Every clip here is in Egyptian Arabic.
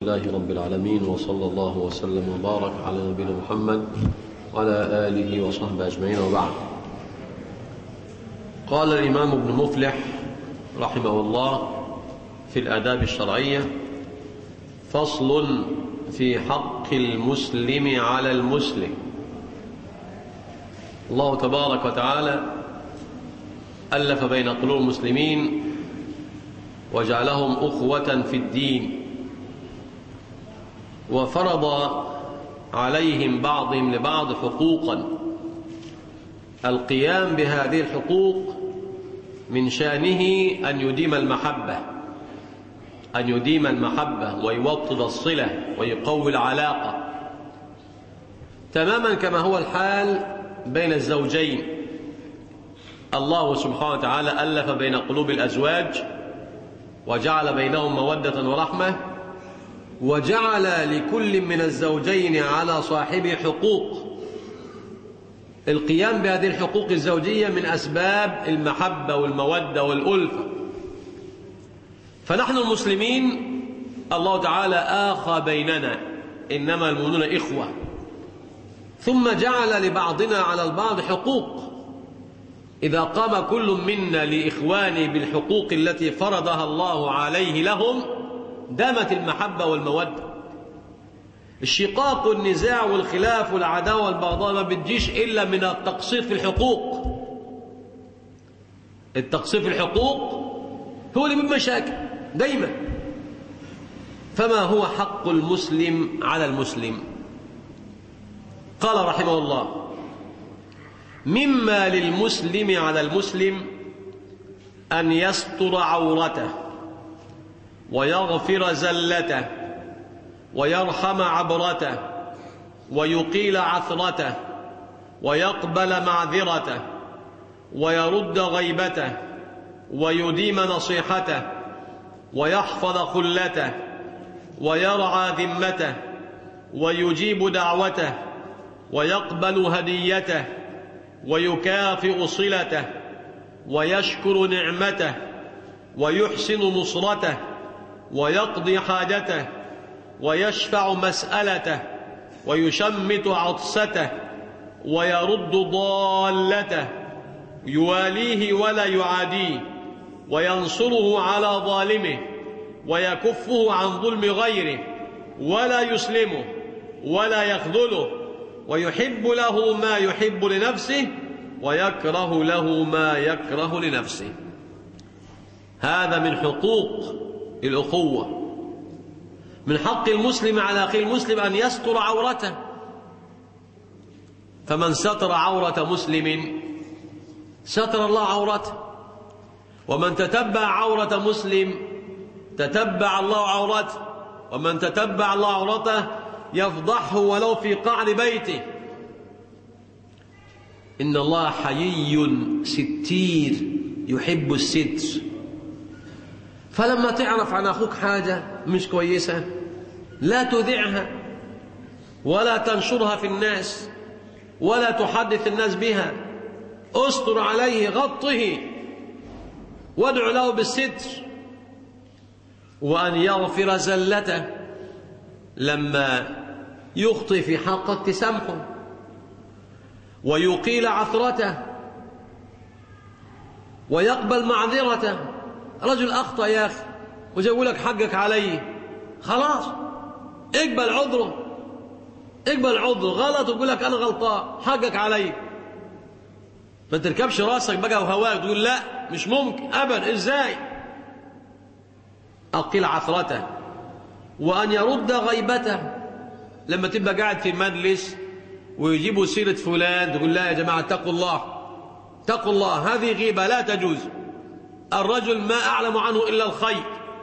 لله رب العالمين وصلى الله وسلم وبارك على نبينا محمد وعلى آله وصحبه أجمعين وبعد قال الإمام ابن مفلح رحمه الله في الآداب الشرعية فصل في حق المسلم على المسلم الله تبارك وتعالى ألف بين قلوب المسلمين وجعلهم أخوة في الدين وفرض عليهم بعضهم لبعض حقوقا القيام بهذه الحقوق من شانه أن يديم المحبة أن يديم المحبة ويوطد الصلة ويقوي العلاقة تماما كما هو الحال بين الزوجين الله سبحانه وتعالى ألف بين قلوب الأزواج وجعل بينهم مودة ورحمة وجعل لكل من الزوجين على صاحبه حقوق القيام بهذه الحقوق الزوجية من أسباب المحبة والمودة والألفة فنحن المسلمين الله تعالى آخى بيننا إنما المؤمنون إخوة ثم جعل لبعضنا على البعض حقوق إذا قام كل منا لإخوانه بالحقوق التي فرضها الله عليه لهم دامت المحبة والمودة الشقاق والنزاع والخلاف والعداوة والبغضاء ما بتجيش إلا من التقصير في الحقوق التقصير في الحقوق هو اللي من مشاكل دايما فما هو حق المسلم على المسلم قال رحمه الله مما للمسلم على المسلم أن يستر عورته ويغفر زلته ويرحم عبرته ويقيل عثرته ويقبل معذرته ويرد غيبته ويديم نصيحته ويحفظ خلته ويرعى ذمته ويجيب دعوته ويقبل هديته ويكافئ صلته ويشكر نعمته ويحسن نصرته ويقضي حاجته ويشفع مسألته ويشمت عطسته ويرد ضالته يواليه ولا يعاديه وينصره على ظالمه ويكفه عن ظلم غيره ولا يسلمه ولا يخذله ويحب له ما يحب لنفسه ويكره له ما يكره لنفسه هذا من حقوق الأخوة من حق المسلم على أخي المسلم أن يستر عورته فمن ستر عورة مسلم ستر الله عورته ومن تتبع عورة مسلم تتبع الله عورته ومن تتبع الله عورته يفضحه ولو في قعر بيته إن الله حيي ستير يحب الستر فلما تعرف عن أخوك حاجة مش كويسة لا تذعها ولا تنشرها في الناس ولا تحدث الناس بها استر عليه غطه وادع له بالستر وأن يغفر زلته لما يخطي في حقك تسامحه ويقيل عثرته ويقبل معذرته رجل أخطأ يا أخي وجاي يقول لك حقك علي خلاص اقبل عذره اقبل عذره غلط ويقول لك أنا غلطان حقك علي ما تركبش راسك بقى وهواك تقول لا مش ممكن أبدا إزاي أقل عثرته وأن يرد غيبته لما تبقى قاعد في مجلس ويجيبوا سيرة فلان تقول لا يا جماعة اتقوا الله اتقوا الله هذه غيبة لا تجوز الرجل ما أعلم عنه إلا الخير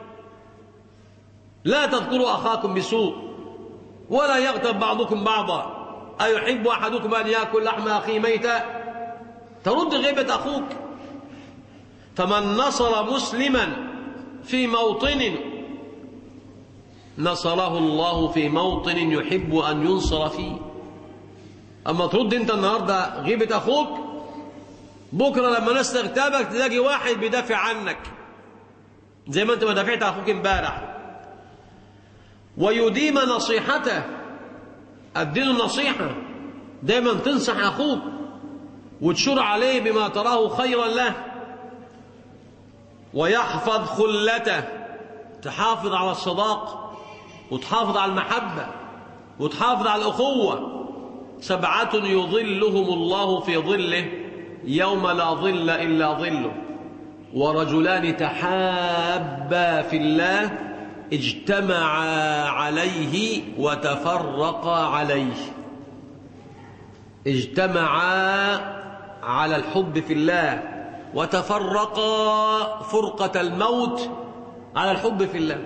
لا تذكروا أخاكم بسوء ولا يغتب بعضكم بعضا أيحب أحدكم أن يأكل لحم أخيه ميتا ترد غيبة أخوك فمن نصر مسلما في موطن نصره الله في موطن يحب أن ينصر فيه أما ترد أنت النهاردة غيبة أخوك بكرة لما ناس تغتابك تلاقي واحد بيدافع عنك زي ما أنت ما دافعت أخوك امبارح ويديم نصيحته الدين النصيحة دايما تنصح أخوك وتشور عليه بما تراه خيرا له ويحفظ خلته تحافظ على الصداقة وتحافظ على المحبة وتحافظ على الأخوة سبعة يظلهم الله في ظله يوم لا ظل إلا ظله ورجلان تحابا في الله اجتمعا عليه وتفرقا عليه اجتمعا على الحب في الله وتفرقا فرقة الموت على الحب في الله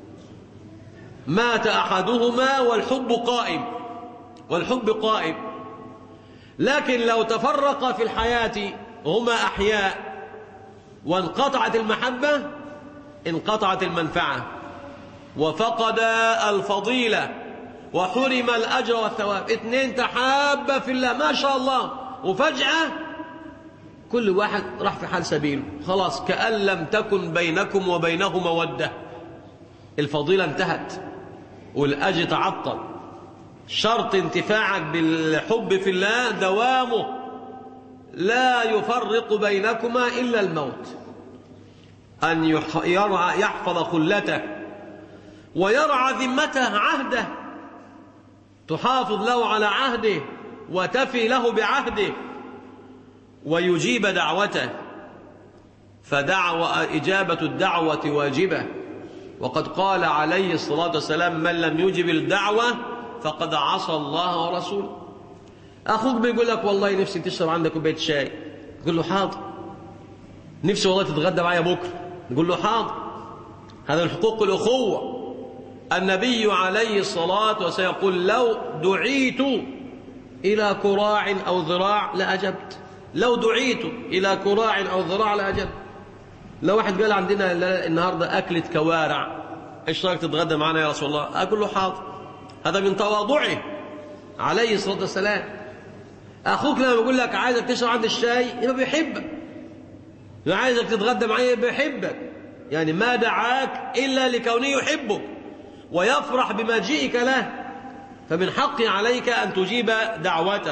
مات أحدهما والحب قائم والحب قائم لكن لو تفرق في الحياة هما أحياء وانقطعت المحبة انقطعت المنفعة وفقد الفضيلة وحرم الأجر والثواب اثنين تحابا في الله ما شاء الله وفجأة كل واحد راح في حال سبيله خلاص كأن لم تكن بينكم وبينه مودة الفضيلة انتهت والأجر تعطل شرط انتفاعك بالحب في الله دوامه لا يفرق بينكما إلا الموت أن يرعى يحفظ خلته ويرعى ذمته عهده تحافظ له على عهده وتفي له بعهده ويجيب دعوته فدعوة إجابة الدعوة واجبة وقد قال عليه الصلاة والسلام من لم يجب الدعوة فقد عصى الله ورسوله أخوك بيقول لك والله نفسي تشرب عندك كوباية شاي تقول له حاضر نفسي والله تتغدى معايا بكرة نقول له حاضر هذا من حقوق الأخوة النبي عليه الصلاة والسلام يقول لو دعيت إلى كراع أو ذراع لأجبت لو دعيت إلى كراع أو ذراع لأجبت لو واحد قال عندنا النهاردة أكلة كوارع إيش رأيك تتغدى معنا يا رسول الله أقول له حاضر هذا من تواضعه عليه الصلاة والسلام أخوك لما يقول لك عايزك تشرب عند الشاي يبقى بيحبك لو عايزك تتغدى معاه بيحبك يعني ما دعاك إلا لكونه يحبك ويفرح بمجيئك له فمن حقي عليك أن تجيب دعوته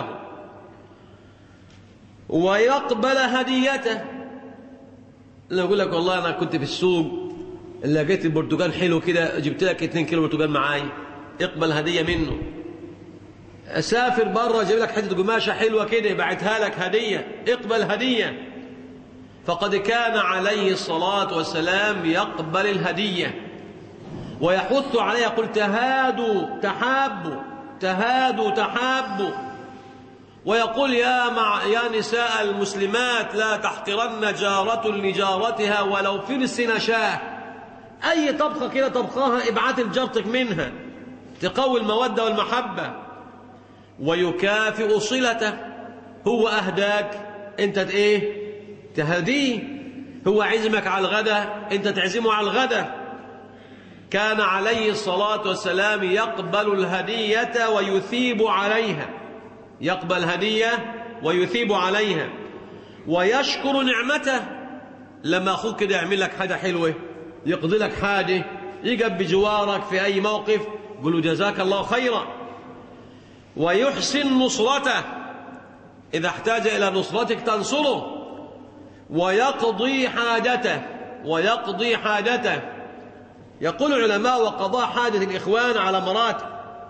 ويقبل هديته لو يقول لك والله أنا كنت في السوق لقيت البرتقال حلو كده جبت لك 2 كيلو برتقال معاي اقبل هدية منه أسافر بره جايب لك حتة قماشة حلوة كده بعتها لك هدية اقبل هدية فقد كان عليه الصلاة والسلام يقبل الهدية ويحث عليه يقول تهادوا تحابوا تهادوا تحابوا ويقول يا مع يا نساء المسلمات لا تحقرن جارة لجارتها ولو فرس نشاه أي طبخة كده طبخاها ابعت لجارتك منها تقوي المودة والمحبة ويكافئ صلته هو أهداك أنت إيه تهديه هو عزمك على الغداء أنت تعزمه على الغداء كان عليه الصلاة والسلام يقبل الهدية ويثيب عليها يقبل هدية ويثيب عليها ويشكر نعمته لما أخوك كده يعمل لك حاجة حلوة يقضي لك حاجة يقف بجوارك في أي موقف قل له جزاك الله خيرا ويحسن نصرته إذا احتاج إلى نصرتك تنصره ويقضي حاجته ويقضي حاجته يقول العلماء وقضاء حاجة الإخوان على مراتب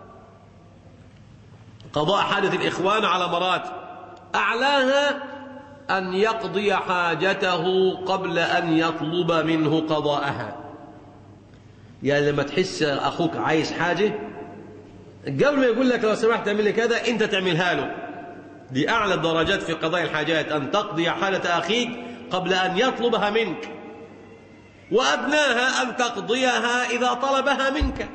قضاء حاجة الإخوان على مراتب أعلاها أن يقضي حاجته قبل أن يطلب منه قضاءها يعني لما تحس أخوك عايز حاجة قبل ما يقول لك لو سمحت اعمل لي كذا أنت تعملها له دي أعلى الدرجات في قضاء الحاجات أن تقضي حاجة أخيك قبل أن يطلبها منك وأدناها أن تقضيها إذا طلبها منك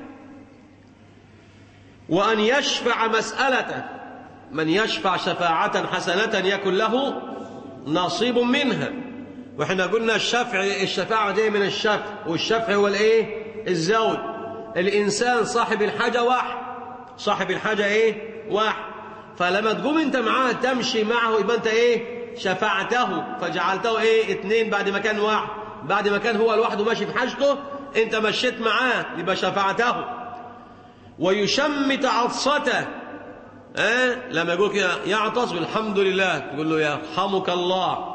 وأن يشفع مسألته من يشفع شفاعة حسنة يكن له نصيب منها وإحنا قلنا الشفع الشفاعة دي من الشفع والشفع هو الإيه الزوج الإنسان صاحب الحاجة واحد صاحب الحاجة إيه واحد فلما تقوم أنت معاه تمشي معه يبقى أنت إيه شفعته فجعلته إيه اتنين بعد ما كان واحد بعد ما كان هو لوحده ماشي في حاجته انت مشيت معاه يبقى شفعته ويشمت عطسته أه؟ لما يقول كده يعطس الحمد لله تقول له يرحمك الله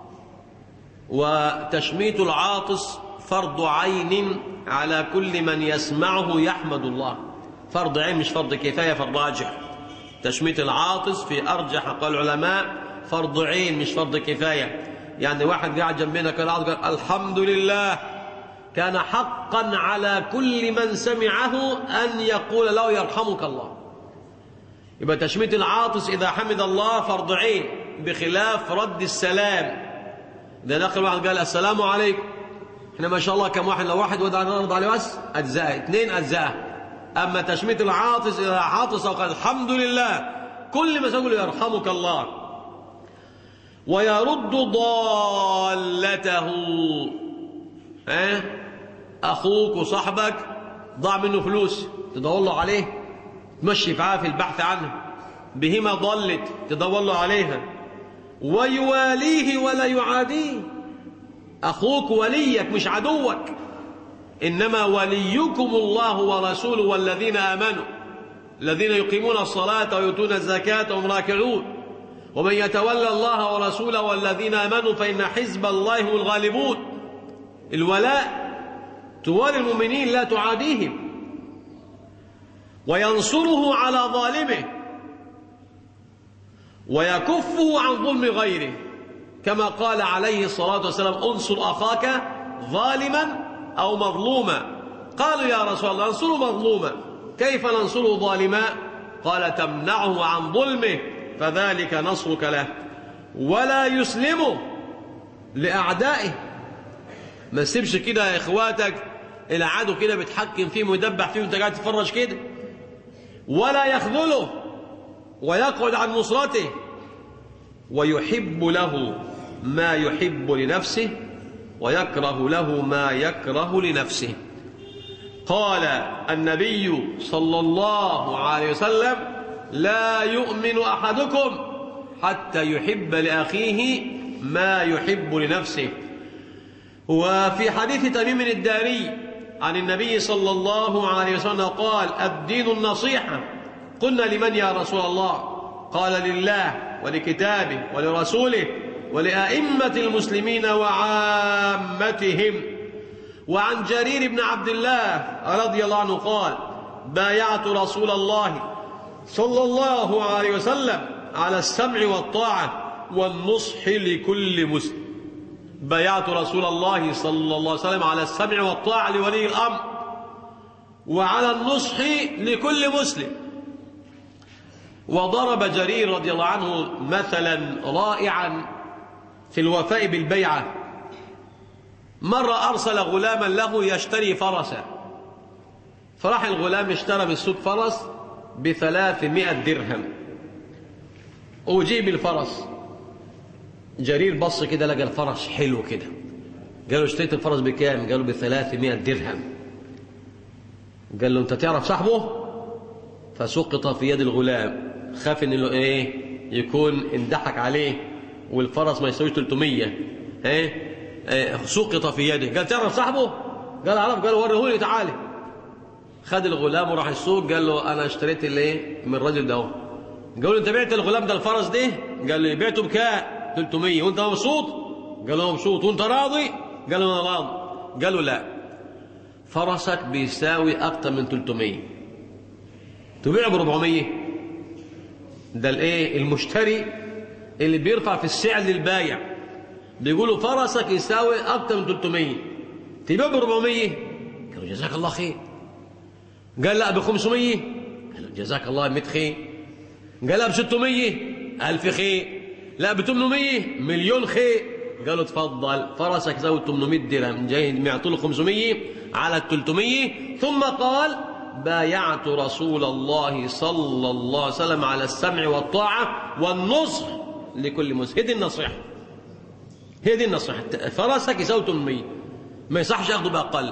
وتشميت العاطس فرض عين على كل من يسمعه يحمد الله فرض عين مش فرض كفاية فرض راجح تشميت العاطس في أرجح قال العلماء فرض عين مش فرض كفاية يعني واحد قاعد جنبنا كان قال الحمد لله كان حقا على كل من سمعه أن يقول له يرحمك الله يبقى تشميت العاطس إذا حمد الله فرض عين بخلاف رد السلام إذا دخل واحد قال السلام عليكم احنا ما شاء الله كم واحد لو واحد ودع نرد عليه بس أجزاء اثنين أجزاء أما تشميت العاطس إذا عاطس وقال الحمد لله كل ما تقول يرحمك الله ويرد ضالته ها أخوك وصاحبك ضاع منه فلوس تدور له عليه تمشي معاه في البحث عنه بهما ضلت تدور له عليها ويواليه ولا يعاديه أخوك وليك مش عدوك إنما وليكم الله ورسوله والذين آمنوا الذين يقيمون الصلاة ويؤتون الزكاة وهم راكعون ومن يتولى الله ورسوله والذين آمنوا فإن حزب الله هم الغالبون الولاء توالي المؤمنين لا تعاديهم وينصره على ظالمه ويكفه عن ظلم غيره كما قال عليه الصلاة والسلام انصر أخاك ظالما أو مظلوما قالوا يا رسول الله انصروا مظلوما كيف ننصره ظالما قال تمنعه عن ظلمه فذلك نصرك له ولا يسلمه لأعدائه ما تسيبش كده يا إخواتك العدو كده بتحكم فيه ويدبح فيه وانت قاعد تتفرج كده ولا يخذله ويقعد عن نصرته ويحب له ما يحب لنفسه ويكره له ما يكره لنفسه قال النبي صلى الله عليه وسلم لا يؤمن احدكم حتى يحب لاخيه ما يحب لنفسه وفي حديث تميم الداري عن النبي صلى الله عليه وسلم قال الدين النصيحه قلنا لمن يا رسول الله قال لله ولكتابه ولرسوله ولأئمة المسلمين وعامتهم وعن جرير بن عبد الله رضي الله عنه قال بايعت رسول الله صلى الله عليه وسلم على السمع والطاعة والنصح لكل مسلم بايعت رسول الله صلى الله عليه وسلم على السمع والطاعة لولي الأمر وعلى النصح لكل مسلم وضرب جرير رضي الله عنه مثلا رائعا في الوفاء بالبيعة مرة أرسل غلاما له يشتري فرسا فراح الغلام اشترى بالسوق فرس بثلاثمائة درهم وجيب الفرس جرير بص كده لقى الفرس حلو كده قال له اشتريت الفرس بكام قال له بثلاثمائة درهم قال له انت تعرف صاحبه فسقط في يد الغلام خاف ان ايه يكون اندحك عليه والفرس ما يساويش 300 ايه سقط في يده قال تعرف صاحبه قال اعرف قال وريه لي تعالى خد الغلام وراح السوق قال له انا اشتريت الايه من الراجل ده قال له انت بعت الغلام ده الفرس ده قال لي بعته بكام 300 وانت مبسوط قال له مبسوط وانت راضي قال له انا راضي قال له لا فرسك بيساوي اكتر من 300 تبيعه ب 400 ده الايه المشتري اللي بيرفع في السعر للبايع بيقولوا فرسك يساوي اكتر من 300 تبيعه ب 400 قالوا جزاك الله خير قال لا ب 500 قالوا جزاك الله 100 خير قال لا ب 600 ألف خير لا ب 800 مليون خير قالوا تفضل فرسك يساوي 800 درهم جاي معطوا له 500 على ال 300 ثم قال بايعت رسول الله صلى الله عليه وسلم على السمع والطاعة والنصح لكل مسلم هي دي النصيحة هي دي النصيحة فرسك يساوي 800 ما يصحش ياخده بأقل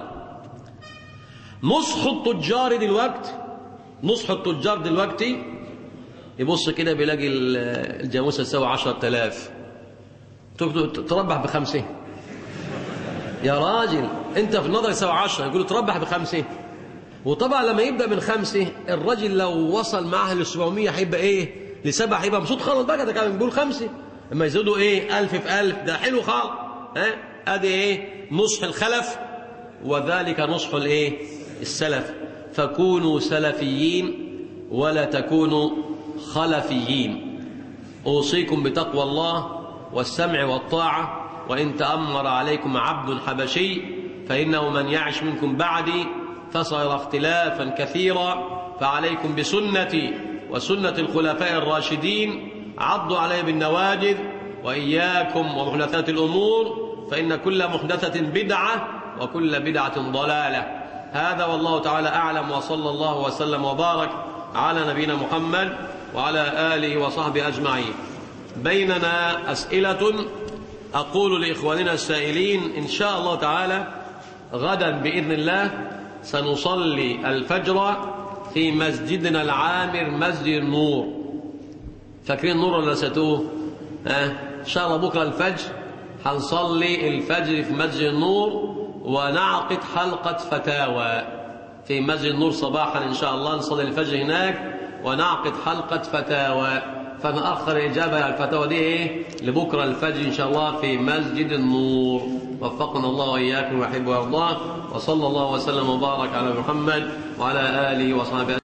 نصح التجار دلوقتي نصح التجار دلوقتي يبص كده بيلاقي الجاموسة تساوي 10000 تربح بخمسة يا راجل انت في النظر يساوي 10 يقول تربح بخمسة وطبعا لما يبدأ من خمسة الراجل لو وصل معاه ل 700 هيبقى ايه لسبعة هيبقى مبسوط خالص بقى ده كان بيقول خمسة اما يزودوا ايه ألف في ألف ده حلو خالص ها ادي ايه نصح الخلف وذلك نصح الايه السلف فكونوا سلفيين ولا تكونوا خلفيين أوصيكم بتقوى الله والسمع والطاعة وإن تأمر عليكم عبد حبشي فإنه من يعش منكم بعدي فصير اختلافا كثيرا فعليكم بسنتي وسنة الخلفاء الراشدين عضوا علي بالنواجذ وإياكم ومحدثات الأمور فإن كل محدثة بدعة وكل بدعة ضلالة هذا والله تعالى أعلم وصلى الله وسلم وبارك على نبينا محمد وعلى آله وصحبه أجمعين بيننا أسئلة أقول لإخواننا السائلين إن شاء الله تعالى غدا بإذن الله سنصلي الفجر في مسجدنا العامر مسجد النور فاكرين النور ولا نسيتوه؟ ها؟ إن شاء الله بكرة الفجر هنصلي الفجر في مسجد النور ونعقد حلقة فتاوى في مسجد النور صباحا إن شاء الله نصلي الفجر هناك ونعقد حلقة فتاوى فنأخر الإجابة على الفتاوى دي إيه لبكرة الفجر إن شاء الله في مسجد النور وفقنا الله وإياكم ويحب ويرضاه وصلى الله وسلم وبارك على محمد وعلى آله وصحبه